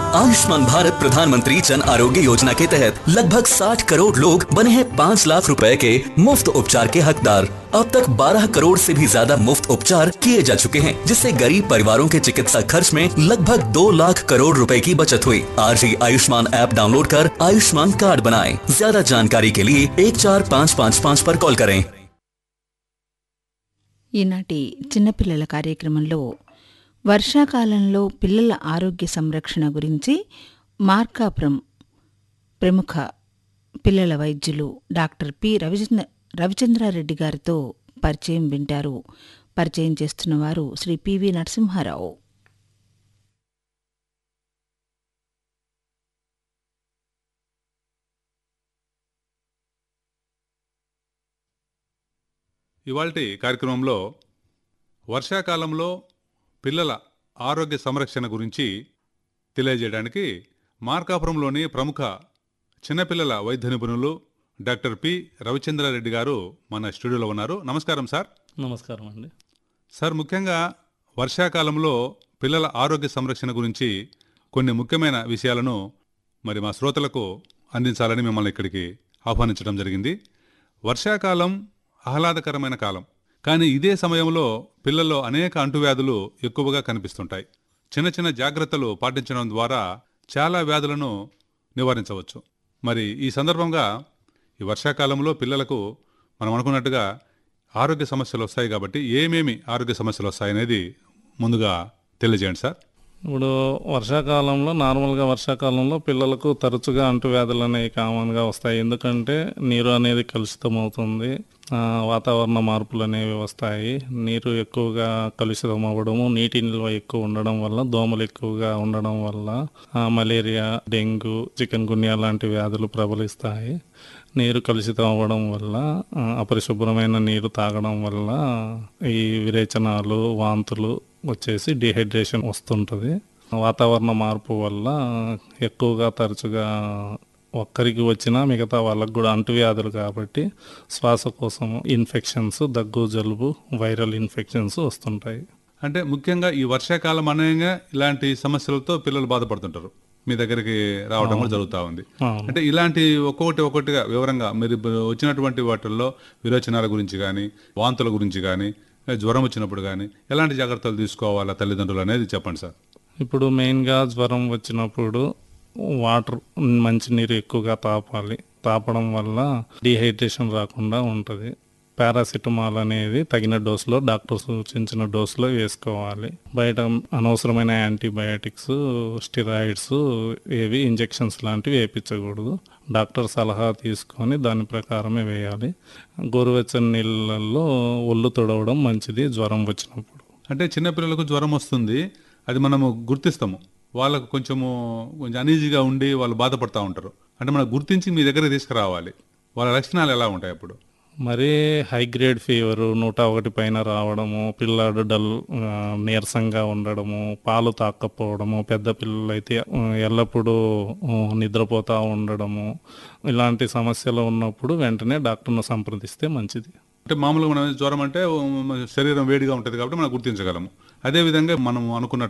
आयुष्मान भारत प्रधानमंत्री जन आरोग्य योजना के तहत लगभग 60 करोड़ लोग बने हैं 5 लाख रुपए के मुफ्त उपचार के हकदार अब तक 12 करोड़ से भी ज्यादा मुफ्त उपचार किए जा चुके हैं जिससे गरीब परिवारों के चिकित्सा खर्च में लगभग 2 लाख करोड़ रुपए की बचत हुई आज ही आयुष्मान ऐप डाउनलोड कर आयुष्मान कार्ड बनाएं ज्यादा जानकारी के लिए एक चार पाँच पाँच पाँच पर कॉल करें ఈనాటి చిన్నపిల్లల కార్యక్రమంలో వర్షాకాలంలో పిల్లల ఆరోగ్య సంరక్షణ గురించి మార్కాపురం ప్రముఖ పిల్లల వైద్యులు డాక్టర్ పి రవిచంద్ర రవిచంద్రారెడ్డి గారితో పరిచయం వింటారు పరిచయం చేస్తున్నవారు శ్రీ పివి నరసింహారావు ఇవాల్టి కార్యక్రమంలో వర్షాకాలంలో పిల్లల ఆరోగ్య సంరక్షణ గురించి తెలియజేయడానికి మార్కాపురంలోని ప్రముఖ చిన్నపిల్లల వైద్య నిపుణులు డాక్టర్ పి రవిచంద్రారెడ్డి గారు మన స్టూడియోలో ఉన్నారు నమస్కారం సార్ నమస్కారం అండి సార్ ముఖ్యంగా వర్షాకాలంలో పిల్లల ఆరోగ్య సంరక్షణ గురించి కొన్ని ముఖ్యమైన విషయాలను మరి మా శ్రోతలకు అందించాలని మిమ్మల్ని ఇక్కడికి ఆహ్వానించడం జరిగింది వర్షాకాలం ఆహ్లాదకరమైన కాలం కానీ ఇదే సమయంలో పిల్లల్లో అనేక అంటువ్యాధులు ఎక్కువగా కనిపిస్తుంటాయి చిన్న చిన్న జాగ్రత్తలు పాటించడం ద్వారా చాలా వ్యాధులను నివారించవచ్చు మరి ఈ సందర్భంగా ఈ వర్షాకాలంలో పిల్లలకు మనం అనుకున్నట్టుగా ఆరోగ్య సమస్యలు వస్తాయి కాబట్టి ఏమేమి ఆరోగ్య సమస్యలు వస్తాయనేది ముందుగా తెలియజేయండి సార్ ఇప్పుడు వర్షాకాలంలో నార్మల్గా వర్షాకాలంలో పిల్లలకు తరచుగా అంటువ్యాధులు అనేవి కామన్గా వస్తాయి ఎందుకంటే నీరు అనేది కలుషితం అవుతుంది ఆ, వాతావరణ మార్పులు అనేవి వస్తాయి నీరు ఎక్కువగా కలుషితం అవ్వడము నీటి నిల్వ ఎక్కువ ఉండడం వల్ల దోమలు ఎక్కువగా ఉండడం వల్ల ఆ, మలేరియా డెంగ్యూ చికెన్ గున్యా లాంటి వ్యాధులు ప్రబలిస్తాయి నీరు కలుషితం అవ్వడం వల్ల ఆ, అపరిశుభ్రమైన నీరు తాగడం వల్ల ఈ విరేచనాలు వాంతులు వచ్చేసి డిహైడ్రేషన్ వస్తుంటుంది వాతావరణ మార్పు వల్ల ఎక్కువగా తరచుగా ఒక్కరికి వచ్చినా మిగతా వాళ్ళకు కూడా అంటువ్యాధులు కాబట్టి శ్వాసకోశం ఇన్ఫెక్షన్స్ దగ్గు జలుబు వైరల్ ఇన్ఫెక్షన్స్ వస్తుంటాయి అంటే ముఖ్యంగా ఈ వర్షాకాలం అనగా ఇలాంటి సమస్యలతో పిల్లలు బాధపడుతుంటారు మీ దగ్గరికి రావడం కూడా జరుగుతూ ఉంది అవును. అంటే ఇలాంటి ఒక్కొక్కటి ఒక్కొక్కటిగా వివరంగా మీరు ఇప్పుడు వచ్చినటువంటి వాటిల్లో విరోచనాల గురించి కానీ వాంతుల గురించి కానీ జ్వరం వచ్చినప్పుడు కానీ ఎలాంటి జాగ్రత్తలు తీసుకోవాలా తల్లిదండ్రులు అనేది చెప్పండి సార్ ఇప్పుడు మెయిన్గా జ్వరం వచ్చినప్పుడు వాటర్ మంచినీరు ఎక్కువగా తాపాలి తాపడం వల్ల డిహైడ్రేషన్ రాకుండా ఉంటుంది పారాసిటమాల్ అనేది తగిన డోసులో డాక్టర్ సూచించిన డోసులో వేసుకోవాలి బయట అనవసరమైన యాంటీబయాటిక్స్ స్టిరాయిడ్స్ ఏవి ఇంజెక్షన్స్ లాంటివి వేయించకూడదు డాక్టర్ సలహా తీసుకొని దాని ప్రకారమే వేయాలి గోరువెచ్చని నీళ్ళల్లో ఒళ్ళు తొడవడం మంచిది జ్వరం వచ్చినప్పుడు అంటే చిన్నపిల్లలకు జ్వరం వస్తుంది అది మనము గుర్తిస్తాము వాళ్ళకు కొంచెము కొంచెం అనీజీగా ఉండి వాళ్ళు బాధపడుతూ ఉంటారు అంటే మనం గుర్తించి మీ దగ్గర తీసుకురావాలి వాళ్ళ లక్షణాలు ఎలా ఉంటాయి అప్పుడు మరీ హై గ్రేడ్ ఫీవర్ నూట ఒకటి పైన రావడము పిల్లాడు డల్ ఆ, నీరసంగా ఉండడము పాలు తాకపోవడము పెద్ద పిల్లలైతే ఆ, ఎల్లప్పుడూ ఆ, నిద్రపోతూ ఉండడము ఇలాంటి సమస్యలు ఉన్నప్పుడు వెంటనే డాక్టర్ను సంప్రదిస్తే మంచిది అంటే మామూలుగా మనం జ్వరం అంటే ఉమ్, శరీరం వేడిగా ఉంటుంది కాబట్టి మనం గుర్తించగలము అదేవిధంగా మనం అనుకున్న